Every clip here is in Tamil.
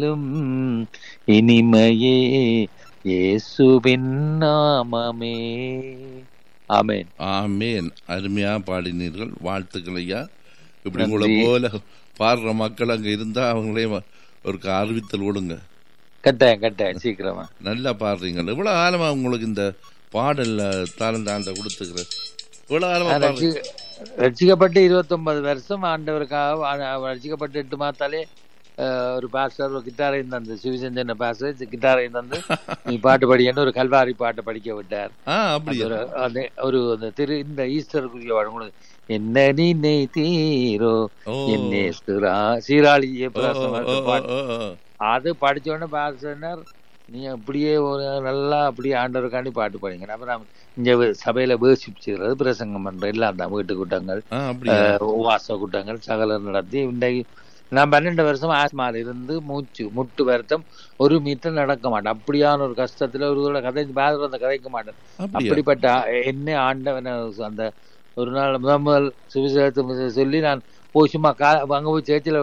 இனிமையே இயேசுவின் நாமமே ஆமென் ஆமேன் அருமையா பாடினீர்கள் வாழ்த்துக்கள் ஐயா இப்படி நன்றி. உங்களை போல பாடுற மக்கள் அங்க இருந்தா அவங்களே வ- ஒரு அறிவித்தல் கொடுங்க கட்டாயம் கட்டாயம் சீக்கிரமா நல்லா பாடுறீங்க இவ்வளவு காலமா உங்களுக்கு இந்த பாடல்ல தாளந்தாண்ட கொடுத்துக்கிற இவ்வளவு காலமா நான் பாடுறீங்க ரட்சி- ரட்சிக்கப்பட்டு இருபத்தொன்பது வருஷம் ஆண்டவருக்காக ஆ- ரட்சிக்கப்பட்டு எட்டு மாத்தாலே அஹ், ஒரு பாஸ்டர் ஒரு கிட்டாரையும் தந்து சிவசஞ்சன பாஸ்டர் கிட்டாரையும் தந்து நீ பாட்டு படிக்கன்னு ஒரு கல்வாரி பாட்டை படிக்க விட்டார் ஆ அது அப்படியா ஒரு அந்த ஒரு அந்த திரு இந்த ஈஸ்டருக்குரிய வழங்குனது என்ன நீ தீரோ ஓ என்னே சீரா சீராளி ஓ, ஜெயபிரகாசம் ஓ, ஓ, பாட்டு ஓ, ஓ. அது படிச்ச உடனே பாஸ்டர் நீ அப்படியே ஒரு நல்லா அப்படியே ஆண்டவருக்காண்டி பாட்டு படிங்க அப்புறம் இங்க வே- சபையில வேசிச்சுக்கிறது பிரசங்கம் பண்ற எல்லாம் தான் வீட்டு கூட்டங்கள் ஆ அப்படியா அஹ், உபவாச கூட்டங்கள் சகலம் நடத்தி இன்றைக்கு நான் பன்னெண்டு வருஷம் ஆஸ்மால இருந்து மூச்சு முட்டு வருத்தம் ஒரு மீட்டர் நடக்க மாட்டேன் அப்படியான ஒரு கஷ்டத்துல ஒரு தடவை கதை பாதர் அந்த கதைக்க மாட்டேன் அப்படியா அப்படிப்பட்ட ஆ- என்ன ஆண்டவனை அந்த ஒரு நாள் முதல் முதல் சுவிசேஷத்தை சொல்லி நான் போய் சும்மா கா அங்க போய் சேர்ச்சியில்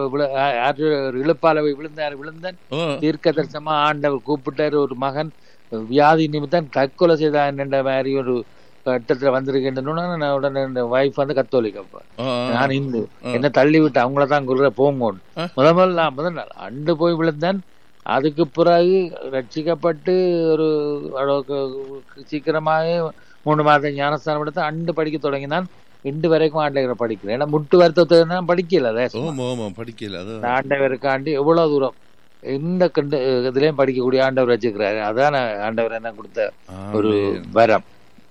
ஒரு இழுப்பால போய் விழுந்தார் விழுந்தேன் ஓ தீர்க்க தரிசனமா ஆண்டவர் கூப்பிட்டாரு ஒரு மகன் வியாதி நிமித்தம் தற்கொலை செய்தான் என்ற மாதிரி ஒரு கட்டத்துல வந்திருக்கின்றன நான் உடனே இந்த வைஃப் வந்து கத்தோலிக்க அப்ப. ஆ, ஆ. நான் இந்து ஆ. என்ன தள்ளி விட்டு அவங்கள தான் குருற போங்கோன்னு ஆ. முதல் முதல்ல நான் முதல் நாள் அண்டு போய் விழுந்தேன் அதுக்கு பிறகு ரட்சிக்கப்பட்டு ஒரு அளவுக்கு சீக்கிரமாகவே மூணு மாதம் ஞானஸ்தானம் எடுத்து அண்டு படிக்க தொடங்கினான் இண்டு வரைக்கும் ஆண்டவரை படிக்கிறேன் ஏன்னா முட்டு வருத்தத்தை நான் படிக்கல தேசமா. ஓமா ஓமா படிக்கல அது இந்த ஆண்டவருக்காண்டி எவ்வளவு தூரம் இந்த கண்டு இதுலயும் படிக்கக்கூடிய ஆண்டவர் வச்சுக்கிறாரு அதான் ஆண்டவர் என்ன கொடுத்த ஒரு ஆமேன். வரம்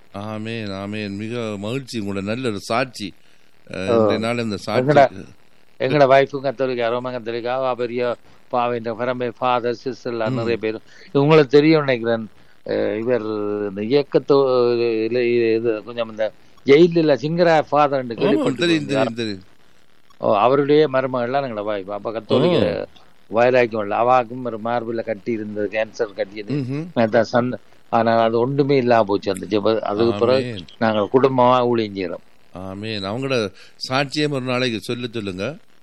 ஆமேன் ஆமேன் மிக மகிழ்ச்சி உங்களோட நல்ல ஒரு சாட்சி அஹ், இன்றைய நாள் இந்த சாட்சி எங்கடா? எங்கட வைஃபும் கத்தோலிக்கா ரோமன் கத்தோலிக்கா அவ பெரிய பாவின்ற பரம்பை ஃபாதர் சிஸ்டர் நிறைய பேர் உங்களுக்கு தெரியும் நினைக்கிறேன் அஹ் இவர் இந்த இயக்கத்தோ இல்ல இது கொஞ்சம் இந்த ஜெயிலில் சிங்கரா ஃபாதர் ஆமா, தெரியும் தெரியும் தெரியும் ஓ அவருடைய மருமகள்லாம் எங்களோட வாய்ப்பு அப்ப கத்தோலிக்க வயலாக்கும் இல்லை அவாக்கும் ஒரு மார்பில் கட்டி இருந்தது கேன்சர் கட்டியது ம்ஹும். அதான் சன் ஆனால் அது ஒன்றுமே இல்லாம போச்சு அந்த ஜெப அதுக்கு பிறகு ஆமேன். நாங்கள் குடும்பமா ஊழியம் செய்கிறோம் ஆமேன் அவங்களோட சாட்சியம் ஒரு நாளைக்கு சொல்ல சொல்லுங்க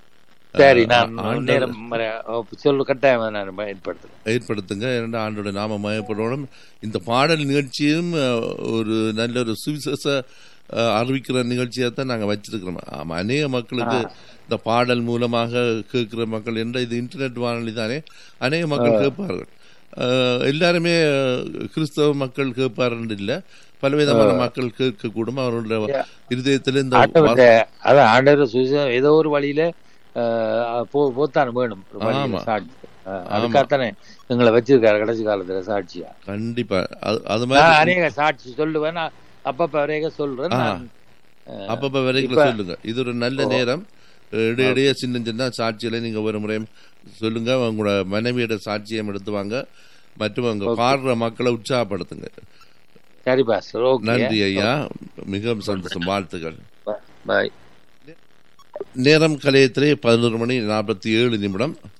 சரி அஹ், நான் ஆண்டவர் நேரம் வர- ஓ, சொல்லு கட்டாயம் நான் ஏற்படுத்துறேன் ஏற்படுத்துங்க இரண்டு ஆண்டோட நாம மயப்படணும் இந்த பாடல் நிகழ்ச்சியும் அஹ், ஒரு நல்ல ஒரு சுவிசேஷ அஹ், அறிவிக்கிற நிகழ்ச்சியாக தான் நாங்கள் வச்சிருக்கிறோம் ஆமா அநேக மக்களுக்கு இந்த பாடல் மூலமாக கேட்கிற மக்கள் என்ற இது இன்டர்நெட் வானொலி தானே அநேக மக்கள் கேட்பார்கள் அஹ், எல்லாருமே அஹ், கிறிஸ்தவ மக்கள் கேட்பார்கள் இல்லை பலவிதமான மக்கள் கேட்கக்கூடும் அவர்களுடைய இருதயத்தில் இந்த ஆண்டவர் அதான் ஆண்டவர் சுவிசேஷம் ஏதோ ஒரு வழியில அஹ், போ- போத்தான் வேணும் ஒரு வழியில ஆமா. சாட்சி அஹ், அதுக்காகத்தானே எங்களை வச்சிருக்காரு கடைசி காலத்துல சாட்சியா கண்டிப்பா அது- அது நான் மாதிரி அநேக சாட்சி சொல்லுவேன் நான் அப்பப்ப வரைக சொல்றேன் ஆ. நான், அஹ், அப்பப்ப வரைக்கும் இப்ப- சொல்லுங்க இது ஒரு நல்ல நேரம் இடையிடையே சின்ன சின்ன சாட்சிகளை நீங்க ஒரு முறை சொல்லுங்க உங்களோட மனைவியோட சாட்சியம் எடுத்து வாங்க மற்றும் அங்க பாடுற மக்களை உற்சாகப்படுத்துங்க சரி பாஸ்டர் ஓகே நன்றி ஐயா மிகவும் சந்தோஷம் வாழ்த்துக்கள் பாய் நேரம் கலையத்திலே பதினோரு மணி நாற்பத்தி ஏழு நிமிடம்